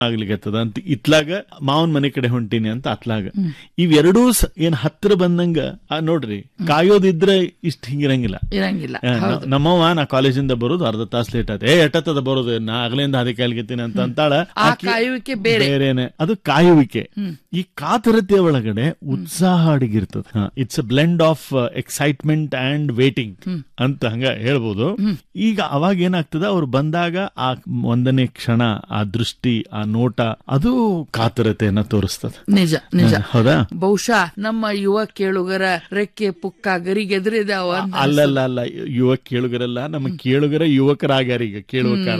ಆಗ್ಲಿಕತ್ತದ ಅಂತ ಇತ್ಲಾಗ ಮಾವನ್ ಮನೆ ಕಡೆ ಹೊಂಟೀನಿ ಅಂತ ಅತ್ಲಾಗ ಇವೆರಡೂ ಸ- ಏನ್ ಹತ್ತಿರ ಬಂದಂಗ ಆ, ನೋಡ್ರಿ ಕಾಯೋದಿದ್ರೆ ಇಷ್ಟ ಹಿಂಗಿರಂಗಿಲ್ಲ ಇರಂಗಿಲ್ಲ ಆ, ನ- ನಮ್ಮವ್ವ ನಾ ಕಾಲೇಜಿಂದ ಬರೋದು ಅರ್ಧ ತಾಸ್ ಲೇಟ್ ಆಯ್ತು ಏ ಎಟ್ಟತ್ತದ ಬರೋದು ನಾ ಆಗ್ಲಿಂದ ಅದಕ್ಕೆ ಕಾಲ್ಗೆತ್ತೀನಿ ಅಂತ ಅಂತಾಳ ಆ ಆಕಿ ಕಾಯುವಿಕೆ ಬೇರೆ ಬೇರೆನೆ ಅದು ಕಾಯುವಿಕೆ ಈ ಕಾತರತೆ ಒಳಗಡೆ ಉತ್ಸಾಹ ಅಡಗಿರ್ತದೆ it's a blend of excitement and waiting ಅಂತ ಹಂಗ ಹೇಳ್ಬೋದು ಈಗ ಅವಾಗ ಏನಾಗ್ತದ ಅವ್ರು ಬಂದಾಗ ಆ ಒಂದನೇ ಕ್ಷಣ ಆ ದೃಷ್ಟಿ ಆ ನೋಟ ಅದು ಕಾತರತೆಯನ್ನ ತೋರಿಸ್ತದೆ ನಿಜ ನಿಜ ಹೌದಾ ಬಹುಶಃ ನಮ್ಮ ಯುವ ಕೇಳುಗರ ರೆಕ್ಕೆ ಪುಕ್ಕ ಗರಿಗೆದರಿದಾವ ಅಂತ ಅಲ್ಲಲ್ಲ ಅಲ್ಲ ಯುವ ಕೇಳುಗರಲ್ಲ ನಮ್ಮ ಕೇಳುಗರ ಯುವಕರಾಗ್ಯಾರ ಈಗ ಕೇಳುವಕಾರ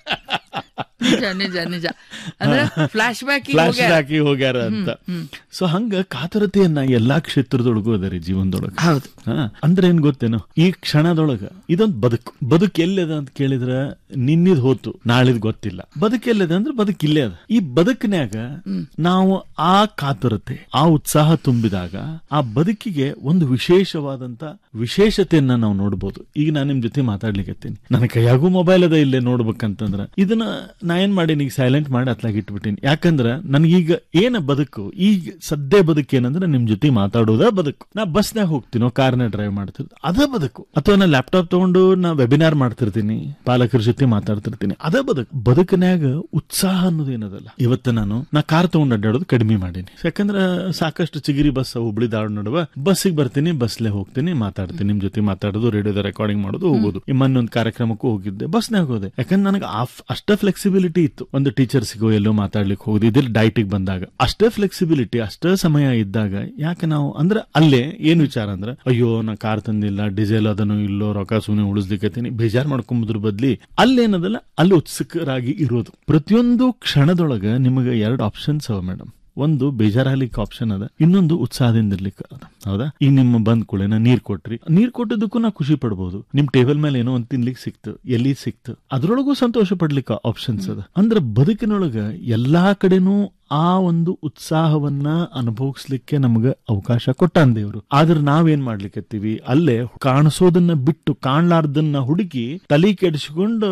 ನಿಜ ನಿಜ ನಿಜ ಅಂದ್ರೆ ಫ್ಲಾಶ್ ಬ್ಯಾಕ್ ಫ್ಲಾಶ್ ಹಾಕಿ ಹೋಗ್ಯಾರ ಅಂತ ಸೊ ಹಂಗ ಕಾತರತೆಯನ್ನ ಎಲ್ಲಾ ಕ್ಷೇತ್ರದೊಳಗೂ ಅದ ರೀ ಜೀವನದೊಳಗ ಹೌದು ಹಾ, ಅಂದ್ರೆ ಏನ್ ಗೊತ್ತೇನು ಈ ಕ್ಷಣದೊಳಗ ಇದೊಂದ್ ಬದುಕು ಬದುಕು ಎಲ್ಲಿದೆ ಅಂತ ಕೇಳಿದ್ರ ನಿನ್ನಿದ್ ಹೋತು ನಾಳಿದ್ ಗೊತ್ತಿಲ್ಲ ಬದುಕು ಎಲ್ಲಿದೆ ಅಂದ್ರೆ ಬದುಕು ಇಲ್ಲೇ ಅದ ಈ ಬದುಕಿನ್ಯಾಗ ನಾವು ಆ ಕಾತರತೆ ಆ ಉತ್ಸಾಹ ತುಂಬಿದಾಗ ಆ ಬದುಕಿಗೆ ಒಂದು ವಿಶೇಷವಾದಂತ ವಿಶೇಷತೆಯನ್ನ ನಾವು ನೋಡ್ಬೋದು ಈಗ ನಾನು ನಿಮ್ ಜೊತೆ ಮಾತಾಡ್ಲಿಕ್ಕತ್ತೀನಿ ನನ್ನ ಕೈಯಾಗೂ ಮೊಬೈಲ್ ಅದ ಇಲ್ಲೇ ನೋಡ್ಬೇಕಂತಂದ್ರ ಇದನ್ನ ನಾ ಏನ್ ಮಾಡೀನಿ ಈಗ ಸೈಲೆಂಟ್ ಮಾಡಿ ಅತ್ಲಾಗ ಇಟ್ಬಿಟ್ಟಿನಿ ಯಾಕಂದ್ರ ನನಗೀಗ ಏನ ಬದುಕು ಈಗ ಸದ್ಯ ಬದುಕು ಏನಂದ್ರೆ ನಿಮ್ ಜೊತೆ ಮಾತಾಡೋದ ಬದುಕು ನಾ ಬಸ್ನಾಗ ಹೋಗ್ತೀನೋ ಕಾರ್ನ ಡ್ರೈವ್ ಮಾಡ್ತಿರ್ ಅದ ಬದುಕು ಅಥವಾ ನಾ ಲ್ಯಾಪ್ಟಾಪ್ ತಗೊಂಡು ನಾ ವೆಬಿನಾರ್ ಮಾಡ್ತಿರ್ತೀನಿ ಪಾಲಕರ ಜೊತೆ ಮಾತಾಡ್ತಿರ್ತೀನಿ ಅದ ಬದುಕು ಬದುಕಿನ್ಯಾಗ ಉತ್ಸಾಹ ಅನ್ನೋದು ಏನದಲ್ಲ ಇವತ್ತು ನಾನು ನಾ ಕಾರ್ ತಗೊಂಡು ಅಡ್ಡಾಡೋದು ಕಡಿಮೆ ಮಾಡೀನಿ ಯಾಕಂದ್ರ ಸಾಕಷ್ಟು ಚಿಗಿರಿ ಬಸ್ ಹುಬ್ಳಿ ದಾಡ್ ನಡುವ ಬಸ್ಸಿಗೆ ಬರ್ತೀನಿ ಬಸ್ಲೆ ಹೋಗ್ತೀನಿ ಮಾತಾಡ್ತೀನಿ ನಿಮ್ ಜೊತೆ ಮಾತಾಡೋದು ರೇಡಿಯೋದ ರೆಕಾರ್ಡಿಂಗ್ ಮಾಡೋದು ಹೋಗೋದು ಈ ಮೊನ್ನೆ ಒಂದು ಕಾರ್ಯಕ್ರಮಕ್ಕೂ ಹೋಗಿದ್ದೆ ಬಸ್ನಾಗ ಹೋದೆ ಯಾಕಂದ್ರೆ ನನಗೆ ಅಷ್ಟ ಫ್ಲೆಕ್ಸಿಬಿಲಿಟಿ ಇತ್ತು ಒಂದು ಟೀಚರ್ ಸಿಗೋ ಎಲ್ಲೋ ಮಾತಾಡ್ಲಿಕ್ಕೆ ಹೋಗುದು ಇದ್ರ ಡೈಟಿಗೆ ಬಂದಾಗ ಅಷ್ಟೇ ಫ್ಲೆಕ್ಸಿಬಿಲಿಟಿ ಅಷ್ಟೇ ಸಮಯ ಇದ್ದಾಗ ಯಾಕೆ ನಾವು ಅಂದ್ರೆ ಅಲ್ಲೇ ಏನ್ ವಿಚಾರ ಅಂದ್ರೆ ಅಯ್ಯೋ ನಾ ಕಾರ್ ತಂದಿಲ್ಲ ಡೀಸೆಲ್ ಅದನ್ನು ಇಲ್ಲೋ ರೊಕ್ಕ ಸುಮ್ಮನೆ ಉಳಿಸ್ಲಿಕ್ಕತ್ತೀನಿ ಬೇಜಾರ್ ಮಾಡ್ಕೊಂಬುದ್ರ ಬದ್ಲಿ ಅಲ್ಲೇನದಲ್ಲ ಅಲ್ಲಿ ಉತ್ಸುಕರಾಗಿ ಇರೋದು ಪ್ರತಿಯೊಂದು ಕ್ಷಣದೊಳಗ ನಿಮಗೆ ಎರಡು ಆಪ್ಷನ್ಸ್ ಅವ ಮೇಡಮ್ ಒಂದು ಬೇಜಾರಾಗ್ಲಿಕ್ಕೆ ಆಪ್ಷನ್ ಅದ ಇನ್ನೊಂದು ಉತ್ಸಾಹದಿಂದ ಇರ್ಲಿಕ್ಕೆ ಅದ ಹೌದಾ ಈಗ ನಿಮ್ಮ ಬಂದ್ ಕೂಡಲೇ ನೀರ್ ಕೊಟ್ರಿ ನೀರ್ ಕೊಟ್ಟಿದ್ದಕ್ಕೂ ನಾ ಖುಷಿ ಪಡ್ಬೋದು ನಿಮ್ ಟೇಬಲ್ ಮೇಲೆ ಏನೋ ಒಂದ್ ತಿನ್ಲಿಕ್ಕೆ ಸಿಕ್ತು ಎಲ್ಲಿ ಸಿಕ್ತು ಅದ್ರೊಳಗೂ ಸಂತೋಷ ಪಡ್ಲಿಕ್ಕೆ ಆಪ್ಷನ್ಸ್ ಅದ ಅಂದ್ರೆ ಬದುಕಿನೊಳಗ ಎಲ್ಲಾ ಕಡೆನೂ ಆ ಒಂದು ಉತ್ಸಾಹವನ್ನ ಅನುಭವಿಸ್ಲಿಕ್ಕೆ ನಮಗ ಅವಕಾಶ ಕೊಟ್ಟಾನ್ ದೇವ್ರು ಆದ್ರೆ ನಾವೇನ್ ಮಾಡ್ಲಿಕ್ಕತ್ತೀವಿ ಅಲ್ಲೇ ಕಾಣಿಸೋದನ್ನ ಬಿಟ್ಟು ಕಾಣ್ಲಾರ್ದನ್ನ ಹುಡುಕಿ ತಲೆ ಕೆಡಿಸ್ಕೊಂಡು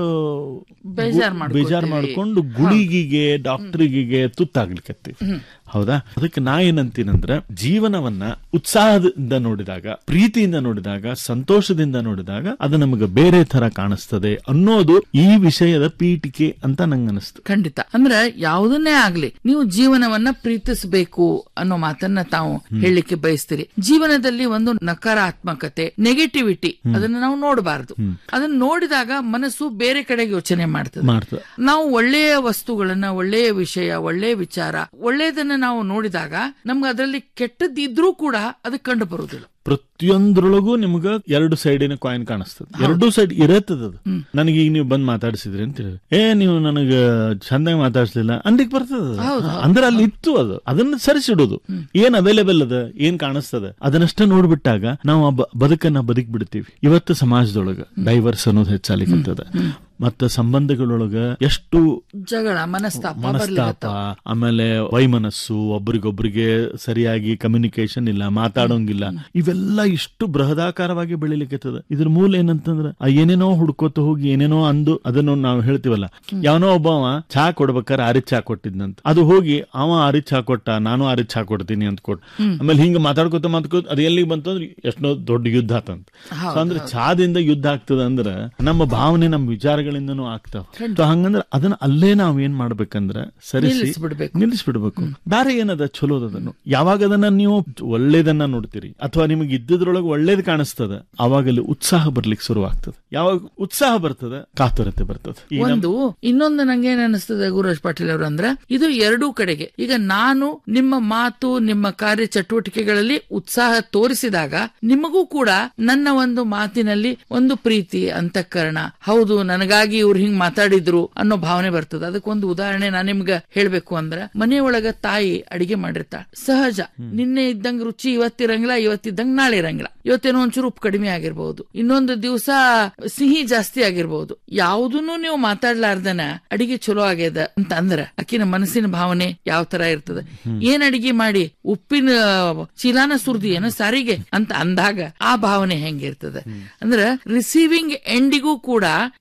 ಬೇಜಾರ್ ಮಾಡ್ಕೊತೀವಿ. ಬೇಜಾರ್ ಮಾಡ್ಕೊಂಡು ಗುಳಿಗಿಗೆ ಡಾಕ್ಟರ್ಗಿಗೆ ತುತ್ತಾಗ್ಲಿಕ್ಕತ್ತೀವಿ ಹೌದಾ ಅದಕ್ಕೆ ನಾ ಏನಂತೀನಂದ್ರ ಜೀವನವನ್ನ ಉತ್ಸಾಹದಿಂದ ನೋಡಿದಾಗ ಪ್ರೀತಿಯಿಂದ ನೋಡಿದಾಗ ಸಂತೋಷದಿಂದ ನೋಡಿದಾಗ ಅದು ನಮಗೆ ಬೇರೆ ತರ ಕಾಣಿಸ್ತದೆ ಅನ್ನೋದು ಈ ವಿಷಯದ ಪೀಠಿಕೆ ಅಂತ ನಂಗೆ ಅನಿಸ್ತು ಖಂಡಿತ ಅಂದ್ರೆ ಯಾವುದನ್ನೇ ಆಗ್ಲಿ ನೀವು ಜೀವನವನ್ನ ಪ್ರೀತಿಸಬೇಕು ಅನ್ನೋ ಮಾತನ್ನ ತಾವು ಹೇಳಲಿಕ್ಕೆ ಬಯಸ್ತೀರಿ ಜೀವನದಲ್ಲಿ ಒಂದು ನಕಾರಾತ್ಮಕತೆ ನೆಗೆಟಿವಿಟಿ ಅದನ್ನ ನಾವು ನೋಡಬಾರದು ಅದನ್ನ ನೋಡಿದಾಗ ಮನಸ್ಸು ಬೇರೆ ಕಡೆಗೆ ಯೋಚನೆ ಮಾಡ್ತದೆ ಮಾಡ್ತದೆ ನಾವು ಒಳ್ಳೆಯ ವಸ್ತುಗಳನ್ನ ಒಳ್ಳೆಯ ವಿಷಯ ಒಳ್ಳೆಯ ವಿಚಾರ ಒಳ್ಳೆಯದನ್ನ ನಾವು ನೋಡಿದಾಗ ನಮ್ಗೆ ಅದರಲ್ಲಿ ಕೆಟ್ಟದ್ದಿದ್ರೂ ಕೂಡ ಅದು ಕಂಡು ಬರುವುದಿಲ್ಲ ಪ್ರತಿಯೊಂದ್ರೊಳಗೂ ನಿಮ್ಗ ಎರಡು ಸೈಡಿನ ಕಾಯಿನ್ ಕಾಣಿಸ್ತದೆ ಎರಡು ಸೈಡ್ ಇರತ್ತದ ಅದು ನನಗೆ ಈಗ ನೀವು ಬಂದ್ ಮಾತಾಡಿಸಿದ್ರಿ ಅಂತ ಹೇಳಿ ಏ ನೀವು ನನಗ ಚಂದಾಗಿ ಮಾತಾಡ್ಸ್ಲಿಲ್ಲ ಅಂದಿಕ್ ಬರ್ತದ ಅದು. ಅಂದ್ರೆ ಅಲ್ಲಿ ಇತ್ತು ಅದು ಅದನ್ನ ಸರಿಸಿಡೋದು ಏನ್ ಅವೈಲೇಬಲ್ ಅದ ಏನ್ ಕಾಣಿಸ್ತದ ಅದನ್ನಷ್ಟ ನೋಡ್ಬಿಟ್ಟಾಗ ನಾವು ಆ ಬ- ಬದುಕನ್ನ ಬದುಕ್ ಬಿಡ್ತೀವಿ ಇವತ್ತು ಸಮಾಜದೊಳಗ ಡೈವರ್ಸ್ ಅನ್ನೋದು ಹೆಚ್ಚಾಲಿಕ್ಕತ್ತದ ಮತ್ತ ಸಂಬಂಧಗಳೊಳಗ ಎಷ್ಟು ಜಗಳ ಮನಸ್ತಾಪ ಮನಸ್ತಾಪ ಬರ್ಲಿಕತ್ತಾವ. ಆಮೇಲೆ ವೈಮನಸ್ಸು ಒಬ್ರಿಗೊಬ್ರಿಗೆ ಸರಿಯಾಗಿ ಕಮ್ಯುನಿಕೇಶನ್ ಇಲ್ಲ ಮಾತಾಡೋಂಗಿಲ್ಲ ಇವೆಲ್ಲ ಇಷ್ಟು ಬೃಹದಾಕಾರವಾಗಿ ಬೆಳಿಲಿಕ್ಕತ್ತದ ಇದ್ರ ಮೂಲ ಏನಂತಂದ್ರ ಆ ಏನೇನೋ ಹುಡ್ಕೋತ ಹೋಗಿ ಏನೇನೋ ಅಂದು ಅದನ್ನು ನಾವು ಹೇಳ್ತೀವಲ್ಲ ಯಾವನೋ ಒಬ್ಬವ ಚಹಾ ಕೊಡ್ಬೇಕಾರೆ ಆರಿ ಚಹಾ ಕೊಟ್ಟಿದ್ನಂತ ಅದು ಹೋಗಿ ಅವ ಆರಿ ಚಹಾ ಕೊಟ್ಟ ನಾನು ಆರಿ ಚಹಾ ಕೊಡ್ತೀನಿ ಅಂತ ಕೊಟ್ಟು ಆಮೇಲೆ ಹಿಂಗ ಮಾತಾಡ್ಕೋತ ಮಾತಾಡ್ಕೋತ ಅದು ಎಲ್ಲಿಗೆ ಬಂತು ಅಂದ್ರೆ ಎಷ್ಟೋ ದೊಡ್ಡ ಯುದ್ಧ ಆತಂತ So ಅಂದ್ರೆ ಚಹಾದಿಂದ ಯುದ್ಧ ಆಗ್ತದ ಅಂದ್ರ ನಮ್ಮ ಭಾವನೆ ನಮ್ಮ ವಿಚಾರಗಳಿಂದನೂ ಆಗ್ತಾವ So ಹಂಗಂದ್ರ ಅದನ್ನ ಅಲ್ಲೇ ನಾವ್ ಏನ್ ಮಾಡ್ಬೇಕಂದ್ರ ಸರಿಸಿ ನಿಲ್ಲಿಸ್ಬಿಡ್ಬೇಕು. ನಿಲ್ಲಿಸ್ಬಿಡ್ಬೇಕು ಬೇರೆ ಏನದ ಚಲೋದ ಅದನ್ನು ಯಾವಾಗ ಅದನ್ನ ನೀವು ಒಳ್ಳೇದನ್ನ ನೋಡ್ತೀರಿ ಅಥವಾ ನಿಮಗೆ ಇದ್ದದ್ರೊಳಗೆ ಒಳ್ಳೇದ್ ಕಾಣಿಸ್ತದ ಅವಾಗ ಅಲ್ಲಿ ಉತ್ಸಾಹ ಬರ್ಲಿಕ್ಕೆ ಶುರು ಆಗ್ತದೆ ಯಾವಾಗ ಉತ್ಸಾಹ ಬರ್ತದ ಕಾತುರತೆ ಬರ್ತದೆ ಈಗ ನಮ್- ಒಂದು ಇನ್ನೊಂದು ನಂಗೆ ಏನ್ ಅನಿಸ್ತದೆ ಗುರುರಾಜ್ ಪಾಟೀಲ್ ಅವರು ಅಂದ್ರೆ ಇದು ಎರಡೂ ಕಡೆಗೆ ಈಗ ನಾನು ನಿಮ್ಮ ಮಾತು ನಿಮ್ಮ ಕಾರ್ಯ ಚಟುವಟಿಕೆಗಳಲ್ಲಿ ಉತ್ಸಾಹ ತೋರಿಸಿದಾಗ ನಿಮಗೂ ಕೂಡ ನನ್ನ ಒಂದು ಮಾತಿನಲ್ಲಿ ಒಂದು ಪ್ರೀತಿ ಅಂತಃಕರಣ ಹೌದು ನನಗಾಗಿ ಇವ್ರು ಹಿಂಗ್ ಮಾತಾಡಿದ್ರು ಅನ್ನೋ ಭಾವನೆ ಬರ್ತದೆ ಅದಕ್ಕೊಂದು ಉದಾಹರಣೆ ನಾನು ನಿಮ್ಗೆ ಹೇಳ್ಬೇಕು ಅಂದ್ರ ಮನೆಯೊಳಗ ತಾಯಿ ಅಡಿಗೆ ಮಾಡಿರ್ತಾಳ ಸಹಜ ನಿನ್ನೆ ಇದ್ದಂಗ ರುಚಿ ಇವತ್ತಿರಂಗಿಲ್ಲ ಇವತ್ತಿದ್ದಂಗ ನಾಳೆ ಇರಂಗಿಲ್ಲ ಇವತ್ತೇನೋ ಒಂಚೂರು ಉಪ್ಪು ಕಡಿಮೆ ಆಗಿರ್ಬಹುದು ಇನ್ನೊಂದು ದಿವಸ ಸಿಹಿ ಜಾಸ್ತಿ ಆಗಿರ್ಬಹುದು ಯಾವುದನ್ನು ನೀವು ಮಾತಾಡ್ಲಾರ್ದನ ಅಡಿಗೆ ಚಲೋ ಆಗ್ಯದ ಅಂತ ಅಂದ್ರ ಆಕಿನ ಮನಸ್ಸಿನ ಭಾವನೆ ಯಾವ ತರ ಇರ್ತದ ಏನ್ ಅಡಿಗೆ ಮಾಡಿ ಉಪ್ಪಿನ ಚೀಲಾನ ಸುರ್ದಿ ಏನೋ ಸಾರಿಗೆ ಅಂತ ಅಂದಾಗ ಆ ಭಾವನೆ ಹೆಂಗಿರ್ತದ ಅಂದ್ರ ರಿಸೀವಿಂಗ್ ಎಂಡಿಗೂ ಕೂಡ ನಮ್ಮ ಒಂದು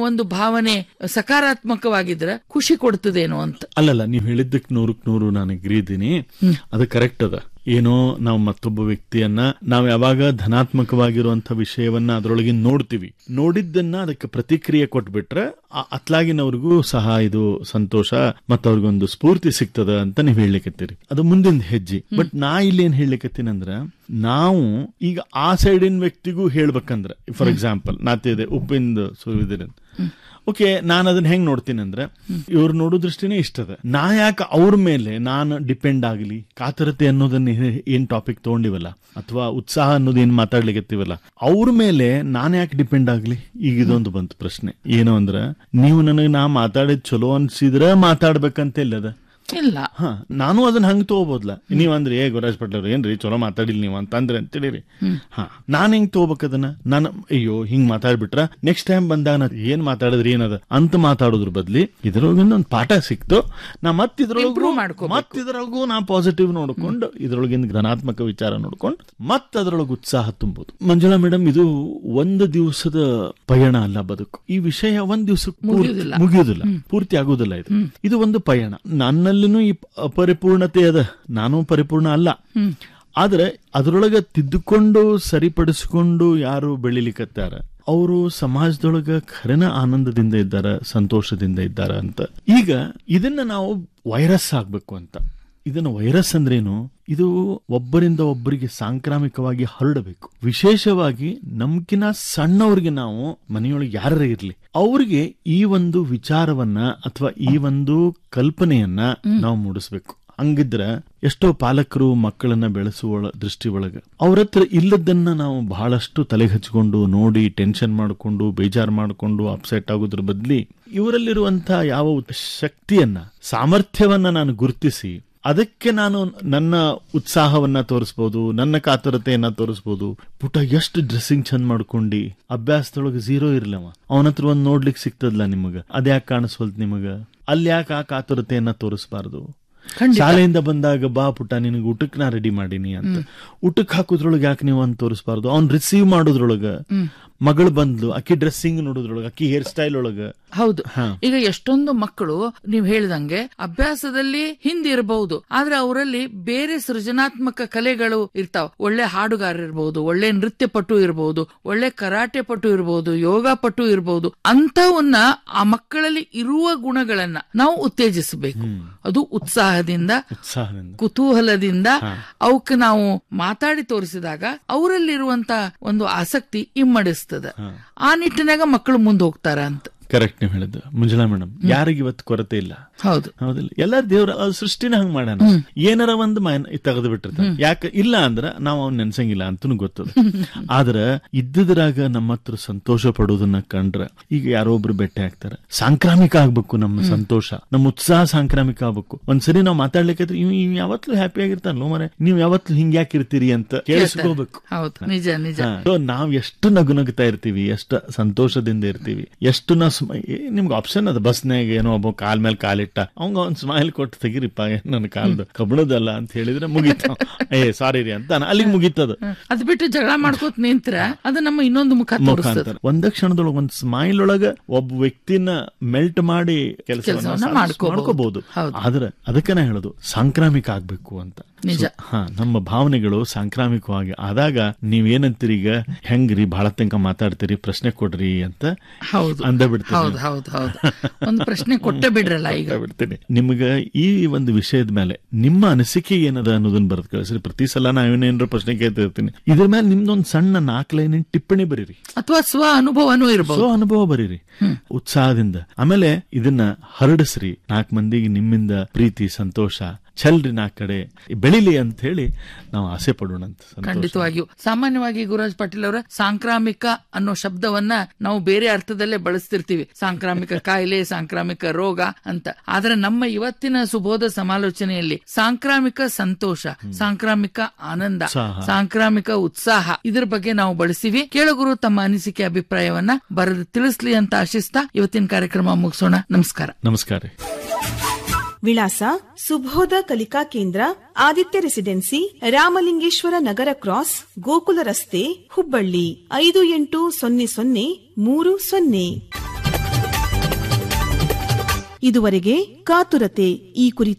ಒಂದು ಭಾವನೆ ಸಕಾರಾತ್ಮಕವಾಗಿದ್ರೆ ಖುಷಿ ಕೊಡ್ತದೇನೋ ಅಂತ ಅಲ್ಲಲ್ಲ ನೀವು ಹೇಳಿದ್ದಕ್ಕೆ ನೂರಕ್ ನೂರು ನಾನು ಅಗ್ರಿ ಇದ್ದೀನಿ ಅದು ಕರೆಕ್ಟ್ ಅದ ಏನೋ ನಾವು ಮತ್ತೊಬ್ಬ ವ್ಯಕ್ತಿಯನ್ನ ನಾವು ಯಾವಾಗ ಧನಾತ್ಮಕವಾಗಿರುವಂತ ವಿಷಯವನ್ನ ಅದರೊಳಗೆ ನೋಡ್ತೀವಿ ನೋಡಿದ್ದನ್ನ ಅದಕ್ಕೆ ಪ್ರತಿಕ್ರಿಯೆ ಕೊಟ್ಬಿಟ್ರೆ ಆ ಅತ್ಲಾಗಿನವ್ರಿಗೂ ಸಹ ಇದು ಸಂತೋಷ ಮತ್ತು ಅವ್ರಿಗೊಂದು ಸ್ಫೂರ್ತಿ ಸಿಗ್ತದ ಅಂತ ನೀವು ಹೇಳಲಿಕ್ಕತ್ತೀರಿ ಅದು ಮುಂದಿನ ಹೆಜ್ಜೆ ಬಟ್ ನಾ ಇಲ್ಲಿ ಏನ್ ಹೇಳಲಿಕ್ಕತ್ತೀನಂದ್ರ ನಾವು ಈಗ ಆ ಸೈಡಿನ ವ್ಯಕ್ತಿಗೂ ಹೇಳ್ಬೇಕಂದ್ರೆ ಫಾರ್ ಎಕ್ಸಾಂಪಲ್ ನಾತಿದೆ ಉಪ್ಪಿಂದ ಸುರಿದಿರ ಓಕೆ ನಾನು ಅದನ್ನ ಹೆಂಗ್ ನೋಡ್ತೀನಿ ಅಂದ್ರೆ ಇವ್ರು ನೋಡೋ ದೃಷ್ಟಿನೇ ಇಷ್ಟದ ನಾ ಯಾಕೆ ಅವ್ರ ಮೇಲೆ ನಾನು ಡಿಪೆಂಡ್ ಆಗಲಿ ಕಾತರತೆ ಅನ್ನೋದನ್ನ ಏ- ಏನ್ ಟಾಪಿಕ್ ತಗೊಂಡಿವಲ್ಲ ಅಥವಾ ಉತ್ಸಾಹ ಅನ್ನೋದು ಏನ್ ಮಾತಾಡ್ಲಿಕತ್ತೀವಲ್ಲ ಅವ್ರ ಮೇಲೆ ನಾನು ಯಾಕೆ ಡಿಪೆಂಡ್ ಆಗ್ಲಿ ಈಗ ಇದೊಂದು ಬಂತು ಪ್ರಶ್ನೆ ಏನು ಅಂದ್ರ ನೀವು ನನಗೆ ನಾ ಮಾತಾಡಿದ್ ಚಲೋ ಅನ್ಸಿದ್ರ ಮಾತಾಡ್ಬೇಕಂತ ಇಲ್ಲದ ಇಲ್ಲ ಹಾ ನಾನು ಅದನ್ನ ಹಂಗ ತಗೋಬೋದ್ಲ ನೀವ್ ಅಂದ್ರೆ ಏ ಗುರಾಜ್ ಪಟ್ಲ ಅವ್ರು ಏನ್ರಿ ಚಲೋ ಮಾತಾಡಿಲ್ ನೀವು ಅಂತಂದ್ರೆ ಅಂತೇಳಿರಿ ಹಾ ನಾನ್ ಹೆಂಗ್ ತಗೋಬೇಕು ಅದನ್ನ ನಾನು ಅಯ್ಯೋ ಹಿಂಗ್ ಮಾತಾಡ್ಬಿಟ್ರ ನೆಕ್ಸ್ಟ್ ಟೈಮ್ ಬಂದಾಗ ನಾ ಏನ್ ಮಾತಾಡಿದ್ರಿ ಏನದ ಅಂತ ಮಾತಾಡೋದ್ರ ಬದ್ಲಿ ಇದ್ರೊಳಗಿಂದ ಒಂದ್ ಪಾಠ ಸಿಕ್ತು ನಾ ಮತ್ ಇದ್ರೊಳಗೂ Improve ಮಾಡ್ಕೋಬೇಕು. ಮತ್ ಇದ್ರೊಳಗೂ ನಾ ಪಾಸಿಟಿವ್ ನೋಡ್ಕೊಂಡು ಇದ್ರೊಳಗಿಂದ ಘನಾತ್ಮಕ ವಿಚಾರ ನೋಡ್ಕೊಂಡು ಮತ್ ಅದ್ರೊಳಗೆ ಉತ್ಸಾಹ ತುಂಬುದು ಮಂಜುಳಾ ಮೇಡಮ್ ಇದು ಒಂದು ದಿವಸದ ಪಯಣ ಅಲ್ಲ ಬದುಕು ಈ ವಿಷಯ ಒಂದ್ ದಿವಸ ಮುಗಿಯುವುದಿಲ್ಲ. ಮುಗಿಯುವುದಿಲ್ಲ ಪೂರ್ತಿ ಆಗುವುದಿಲ್ಲ ಇದು ಇದು ಒಂದು ಪಯಣ ನನ್ನಲ್ಲಿನೂ ಈ ಅಪರಿಪೂರ್ಣತೆ ಅದ ನಾನು ಪರಿಪೂರ್ಣ ಅಲ್ಲ ಆದ್ರೆ ಅದರೊಳಗ ತಿದ್ದುಕೊಂಡು ಸರಿಪಡಿಸಿಕೊಂಡು ಯಾರು ಬೆಳಿಲಿಕತ್ತಾರ ಅವರು ಸಮಾಜದೊಳಗ ಖರನ ಆನಂದದಿಂದ ಇದ್ದಾರ ಸಂತೋಷದಿಂದ ಇದ್ದಾರ ಅಂತ ಈಗ ಇದನ್ನ ನಾವು ವೈರಸ್ ಆಗ್ಬೇಕು ಅಂತ ಇದನ್ನ ವೈರಸ್ ಅಂದ್ರೇನು ಇದು ಒಬ್ಬರಿಂದ ಒಬ್ಬರಿಗೆ ಸಾಂಕ್ರಾಮಿಕವಾಗಿ ಹರಡಬೇಕು ವಿಶೇಷವಾಗಿ ನಮ್ಕಿನ ಸಣ್ಣವ್ರಿಗೆ ನಾವು ಮನೆಯೊಳಗೆ ಯಾರೇ ಇರ್ಲಿ ಅವ್ರಿಗೆ ಈ ಒಂದು ವಿಚಾರವನ್ನ ಅಥವಾ ಈ ಒಂದು ಕಲ್ಪನೆಯನ್ನ ನಾವು ಮೂಡಿಸ್ಬೇಕು ಹಂಗಿದ್ರ ಎಷ್ಟೋ ಪಾಲಕರು ಮಕ್ಕಳನ್ನ ಬೆಳೆಸುವ ದೃಷ್ಟಿ ಒಳಗ ಅವ್ರ ಹತ್ರ ಇಲ್ಲದನ್ನ ನಾವು ಬಹಳಷ್ಟು ತಲೆಗೆ ಹಚ್ಕೊಂಡು ನೋಡಿ ಟೆನ್ಷನ್ ಮಾಡಿಕೊಂಡು ಬೇಜಾರು ಮಾಡಿಕೊಂಡು ಅಪ್ಸೆಟ್ ಆಗೋದ್ರ ಬದ್ಲಿ ಇವರಲ್ಲಿರುವಂತ ಯಾವ ಉತ್- ಶಕ್ತಿಯನ್ನ ಸಾಮರ್ಥ್ಯವನ್ನ ನಾನು ಗುರುತಿಸಿ ಅದಕ್ಕೆ ನಾನು ನನ್ನ ಉತ್ಸಾಹವನ್ನ ತೋರಿಸ್ಬೋದು ನನ್ನ ಕಾತುರತೆಯನ್ನ ತೋರಿಸ್ಬೋದು ಪುಟ ಎಷ್ಟು ಡ್ರೆಸ್ಸಿಂಗ್ ಚಂದ ಮಾಡ್ಕೊಂಡಿ ಅಭ್ಯಾಸದೊಳಗೆ ಝೀರೋ ಇರ್ಲವ ಅವನ ಹತ್ರ ಒಂದ್ ನೋಡ್ಲಿಕ್ಕೆ ಸಿಗ್ತದ್ಲ ನಿಮಗ ಅದ್ಯಾಕೆ ಕಾಣಿಸ್ವಲ್ತ್ ನಿಮಗ ಅಲ್ಲಿ ಯಾಕೆ ಆ ಕಾತುರತೆಯನ್ನ ತೋರಿಸಬಾರ್ದು ಖಂಡಿತ. ಶಾಲೆಯಿಂದ ಬಂದಾಗ ಬಾ ಪುಟ್ಟ ನಿನಗೆ ಊಟಕ್ಕೆ ನಾ ರೆಡಿ ಮಾಡೀನಿ ಅಂತ ಊಟಕ್ಕೆ ಹಾಕೋದ್ರೊಳಗೆ ಯಾಕೆ ನೀವು ಅಂತ ತೋರಿಸಬಾರ್ದು ಅವ್ನ್ ರಿಸೀವ್ ಮಾಡೋದ್ರೊಳಗ ಮಗಳು ಬಂದ್ಲು ಅಕ್ಕಿ ಡ್ರೆಸ್ಸಿಂಗ್ ನೋಡೋದ್ರೊಳಗ ಅಕ್ಕಿ ಹೇರ್ ಸ್ಟೈಲ್ ಒಳಗ ಹೌದು ಹಾ. ಈಗ ಎಷ್ಟೊಂದು ಮಕ್ಕಳು ನೀವು ಹೇಳಿದಂಗೆ ಅಭ್ಯಾಸದಲ್ಲಿ ಹಿಂದಿರಬಹುದು ಆದ್ರೆ ಅವರಲ್ಲಿ ಬೇರೆ ಸೃಜನಾತ್ಮಕ ಕಲೆಗಳು ಇರ್ತಾವ ಒಳ್ಳೆ ಹಾಡುಗಾರ ಇರಬಹುದು ಒಳ್ಳೆ ನೃತ್ಯ ಪಟು ಇರಬಹುದು ಒಳ್ಳೆ ಕರಾಟೆ ಪಟು ಇರಬಹುದು ಯೋಗ ಪಟು ಇರಬಹುದು ಅಂತವನ್ನ ಆ ಮಕ್ಕಳಲ್ಲಿ ಇರುವ ಗುಣಗಳನ್ನ ನಾವು ಉತ್ತೇಜಿಸಬೇಕು ಅದು ಉತ್ಸಾಹದಿಂದ ಉತ್ಸಾಹದಿಂದ ಕುತೂಹಲದಿಂದ ಅವಕ್ಕೆ ನಾವು ಮಾತಾಡಿ ತೋರಿಸಿದಾಗ ಅವರಲ್ಲಿರುವಂತ ಒಂದು ಆಸಕ್ತಿ ಇಮ್ಮಡಿಸ್ತದ ಆ ನಿಟ್ಟಿನಾಗ ಮಕ್ಕಳು ಮುಂದೆ ಹೋಗ್ತಾರ ಅಂತ ಕರೆಕ್ಟ್ ನೀವು ಹೇಳಿದ್ದು ಮುಂಜಾನೆ ಮೇಡಮ್ ಯಾರಿಗೆ ಇವತ್ತು ಕೊರತೆ ಇಲ್ಲ ಹೌದು ಹೌದಿಲ್ಲ ಎಲ್ಲಾರ ದೇವ್ರ ಆ ಸೃಷ್ಟಿನ ಹಂಗ್ ಮಾಡ್ಯಾನ ಏನಾರ ಒಂದು ಮೈನ್ ತೆಗೆದು ಬಿಟ್ಟಿರ್ತಾನೆ ಯಾಕೆ ಇಲ್ಲ ಅಂದ್ರ ನಾವು ಅವ್ನ ನೆನ್ಸಂಗಿಲ್ಲ ಅಂತನೂ ಗೊತ್ತದ ಆದ್ರ ಇದ್ದುದ್ರಾಗ ನಮ್ಮ ಹತ್ರ ಸಂತೋಷ ಪಡೋದನ್ನ ಕಂಡ್ರ ಈಗ ಯಾರೋ ಒಬ್ರು ಬೆಟ್ಟೆ ಹಾಕ್ತಾರ ಸಾಂಕ್ರಾಮಿಕ ಆಗ್ಬೇಕು ನಮ್ಮ ಸಂತೋಷ ನಮ್ಮ ಉತ್ಸಾಹ ಸಾಂಕ್ರಾಮಿಕ ಆಗ್ಬೇಕು ಒಂದ್ಸರಿ ನಾವು ಮಾತಾಡ್ಲಿಕ್ಕೆ ಇವ್ ಇವ್ ಯಾವತ್ತೂ ಹ್ಯಾಪಿ ಆಗಿರ್ತಾನಲ್ಲ ಮರೆ ನೀವ್ ಯಾವತ್ತೂ ಹಿಂಗ್ ಯಾಕೆ ಇರ್ತೀರಿ ಅಂತ ಕೇಳಿಸ್ಕೋಬೇಕು ಹೌದು ನಿಜ ನಿಜ ಸೊ ನಾವ್ ಎಷ್ಟು ನಗು ನಗುತ್ತಾ ಇರ್ತೀವಿ ಎಷ್ಟು ಸಂತೋಷದಿಂದ ಇರ್ತೀವಿ ಎಷ್ಟು ನಾ ಸ್ಮ- ಏ, ನಿಮ್ಗೆ ಆಪ್ಷನ್ ಅದ ಬಸ್ನಾಗ ಏನೋ ಒಬ್ಬ ಕಾಲ್ ಮೇಲೆ ಕಾಲಿಟ್ಟ ಅವಂಗ ಒಂದ್ ಸ್ಮೈಲ್ ಕೊಟ್ಟು ತೆಗಿರಿಪ್ಪ ಏನ್ ನನ್ನ ಕಾಲ್ದು ಕಬ್ಬಣದಲ್ಲ ಅಂತ ಹೇಳಿದ್ರೆ ಮುಗೀತ ಏ ಸಾರಿ ರೀ ಅಂತ ಅಲ್ಲಿಗೆ ಮುಗೀತದ ಅದ್ ಬಿಟ್ಟು ಜಗಳ ಮಾಡ್ಕೋತ ನಿಂತ್ರ ಅದು ನಮ್ಮ ಇನ್ನೊಂದು ಮುಖ ತೋರಿಸ್ತದ ಮುಖಾಂತರ ಒಂದ ಕ್ಷಣದೊಳಗ ಒಂದ್ ಸ್ಮೈಲ್ ಒಳಗ ಒಬ್ಬ ವ್ಯಕ್ತಿನ ಮೆಲ್ಟ್ ಮಾಡಿ ಕೆಲಸವನ್ನ ಕೆಲ್ಸವನ್ನ ಮಾಡ್ಕೋಬಹುದು. ಮಾಡ್ಕೋಬಹುದು ಹೌದು. ಆದ್ರೆ ಅದಕ್ಕೆ ನಾ ಹೇಳೋದು ಸಾಂಕ್ರಾಮಿಕ ಆಗ್ಬೇಕು ಅಂತ ನಿಜ. So, ಹಾ ನಮ್ಮ ಭಾವನೆಗಳು ಸಾಂಕ್ರಾಮಿಕವಾಗಿ ಆದಾಗ ನೀವೇನಂತೀರಿ ಈಗ ಹೆಂಗ್ರಿ ಬಹಳ ತನಕ ಮಾತಾಡ್ತೀರಿ ಪ್ರಶ್ನೆ ಕೊಡ್ರಿ ಅಂತ ಹೌದು ಅಂದ ಬಿಡ್ತೀನಿ ಹೌದು ಹೌದು ಹೌದು ಒಂದು ಪ್ರಶ್ನೆ ಕೊಟ್ಟೆ ಬಿಡ್ರಲ್ಲ ಈಗ ಬಿಡ್ತೀನಿ ನಿಮ್ಗ ಈ ಒಂದು ವಿಷಯದ ಮೇಲೆ ನಿಮ್ಮ ಅನಿಸಿಕೆ ಏನದ ಅನ್ನೋದನ್ನ ಬರೆದು ಕಳಿಸ್ರಿ ಪ್ರತಿ ಸಲ ನಾವೇನೇನಾರ ಪ್ರಶ್ನೆ ಕೇಳ್ತಿರ್ತೀನಿ ಇದ್ರ ಮೇಲೆ ನಿಮ್ದೊಂದ್ ಸಣ್ಣ ನಾಲ್ಕು ಲೈನಿನ ಟಿಪ್ಪಣಿ ಬರೀರಿ ಅಥವಾ ಸ್ವ ಅನುಭವನೂ ಇರಬಹುದು ಸೊ ಅನುಭವ ಬರೀರಿ ಉತ್ಸಾಹದಿಂದ ಆಮೇಲೆ ಇದನ್ನ ಹರಡಿಸ್ರಿ ನಾಲ್ಕು ಮಂದಿಗೆ ನಿಮ್ಮಿಂದ ಪ್ರೀತಿ ಸಂತೋಷ ಚೆಲ್ರಿ ನಾಲ್ಕು ಕಡೆ ಬೆಳಿಲಿ ಅಂತ ಹೇಳಿ ನಾವು ಆಸೆ ಪಡೋಣ ಅಂತ ಸಂತೋಷ. ಖಂಡಿತವಾಗಿಯೂ ಸಾಮಾನ್ಯವಾಗಿ ಗುರುರಾಜ್ ಪಾಟೀಲ್ ಅವರ ಸಾಂಕ್ರಾಮಿಕ ಅನ್ನೋ ಶಬ್ದವನ್ನ ನಾವು ಬೇರೆ ಅರ್ಥದಲ್ಲೇ ಬಳಸ್ತಿರ್ತೀವಿ ಸಾಂಕ್ರಾಮಿಕ ಕಾಯಿಲೆ ಸಾಂಕ್ರಾಮಿಕ ರೋಗ ಅಂತ ಆದ್ರೆ ನಮ್ಮ ಇವತ್ತಿನ ಸುಬೋಧ ಸಮಾಲೋಚನೆಯಲ್ಲಿ ಸಾಂಕ್ರಾಮಿಕ ಸಂತೋಷ ಸಾಂಕ್ರಾಮಿಕ ಆನಂದ ಉತ್ಸಾಹ. ಸಾಂಕ್ರಾಮಿಕ ಉತ್ಸಾಹ ಇದ್ರ ಬಗ್ಗೆ ನಾವು ಬಳಸಿವಿ ಕೇಳುಗರು ತಮ್ಮ ಅನಿಸಿಕೆ ಅಭಿಪ್ರಾಯವನ್ನ ಬರೆದು ತಿಳಿಸ್ಲಿ ಅಂತ ಆಶಿಸ್ತಾ ಇವತ್ತಿನ ಕಾರ್ಯಕ್ರಮ ಮುಗಿಸೋಣ ನಮಸ್ಕಾರ ನಮಸ್ಕಾರ ರೀ. ವಿಳಾಸ ಸುಬೋಧ ಕಲಿಕಾ ಕೇಂದ್ರ ಆದಿತ್ಯ ರೆಸಿಡೆನ್ಸಿ ರಾಮಲಿಂಗೇಶ್ವರ ನಗರ ಕ್ರಾಸ್ ಗೋಕುಲ ರಸ್ತೆ ಹುಬ್ಬಳ್ಳಿ ಐದು ಎಂಟು ಸೊನ್ನೆ ಸೊನ್ನೆ ಮೂರು ಸೊನ್ನೆ ಇದುವರೆಗೆ ಕಾತುರತೆ ಈ ಕುರಿತು